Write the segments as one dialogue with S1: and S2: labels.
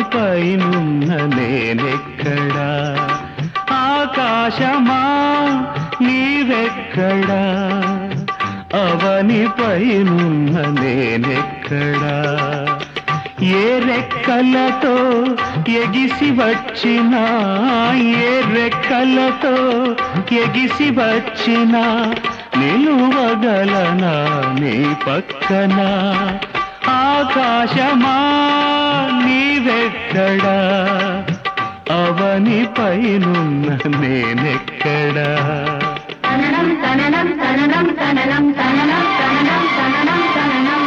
S1: పైనున్న నేనెక్కడా ఆకాశమా నీవెక్కడా అవని పైనున్న నేనెక్కడా ఏ రెక్కలతో ఎగిసి వచ్చినా ఏ రెక్కలతో ఎగిసి వచ్చినా నిలువగలనా నీ పక్కన ఆకాశమా నీవెక్కడా అవని పైనున్న నేనెక్కడా
S2: తననం తననం తననం తననం తననం తననం తననం తననం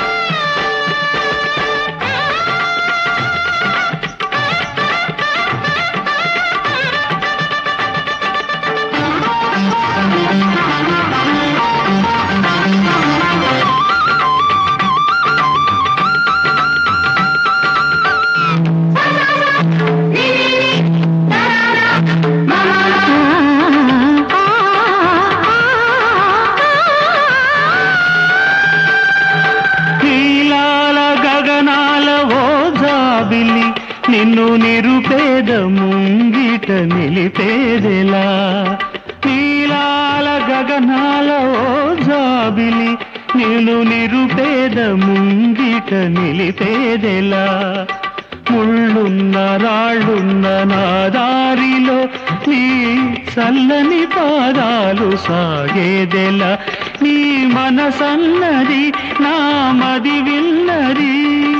S1: నీలాల గగనాల ఓ జాబిలి నిన్ను నిరుపేద ముంగిట నిలిపేదెలా నీలాల గగనాల ఓ జాబిలి నిన్ను నిరుపేద ముంగిట నిలిపేదెలా ముళ్ళున్న రాళ్ళున్న నా దారిలో నీ చల్లని పాదాలు సాగేదెలా నీ మనసన్నది నా మది విన్నది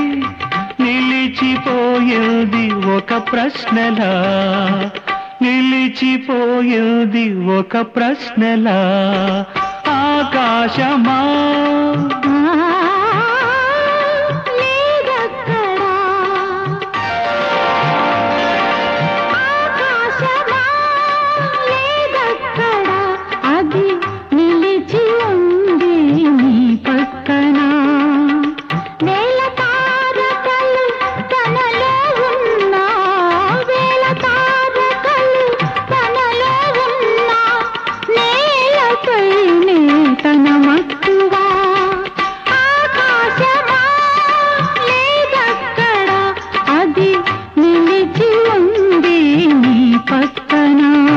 S1: నిలిచిపోయేది ఒక ప్రశ్నలా నిలిచిపోయేది ఒక ప్రశ్నలా ఆకాశమా
S2: లేదక్కడా ఆకాశమా లేదక్కడా అది నిలిచి ఉంది నీ పక్కన వేల తారకలు తనలో ఉన్నా వేల తారకలు తనలో ఉన్నా నేలపైనే తన మక్కువా ఆకాశమా లేదక్కడ అది నిలిచి ఉంది నీ పక్కన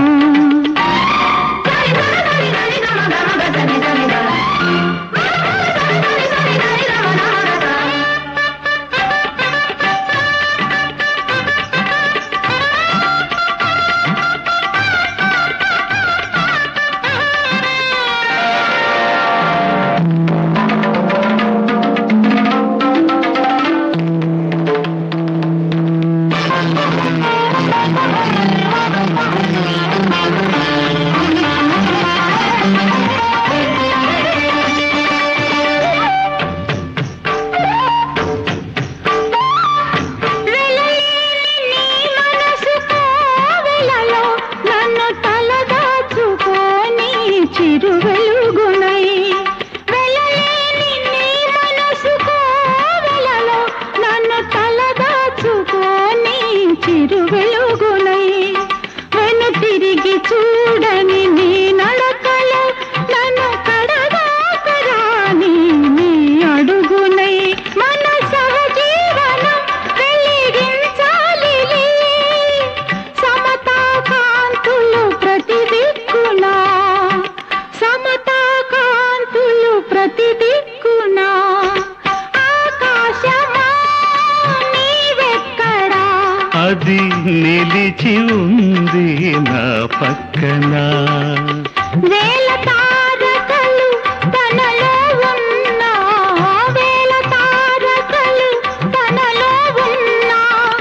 S2: నన్ను తలదాచుకొని చిరు వెలుగునై వెళ్ళలేని నీ మనసు కోవెలలో నన్ను తలదాచుకొని చిరు వెలుగునై వెను తిరిగి చూడని నీ నడకలో నన్ను కడదాకరాని నీ అడుగునై మన సహజీవనం వెలిగించాలిలే సమతా కాంతులు ప్రతి దిక్కునా సమతా కాంతులు ప్రతి దిక్కునా ఆకాశమా నీవెక్కడా
S1: అది నిలిచి ఉంది నా పక్కన
S2: వేల తారకలు తనలో ఉన్నా వేల తారకలు తనలో ఉన్నా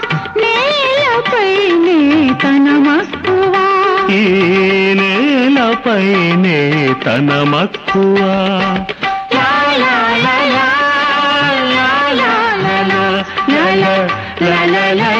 S2: నేలపైనే తన మక్కువా
S1: ఈ నేలపైనే తన మక్కువ
S2: లా లా లా లా లా లా లా లా లా లా లా లా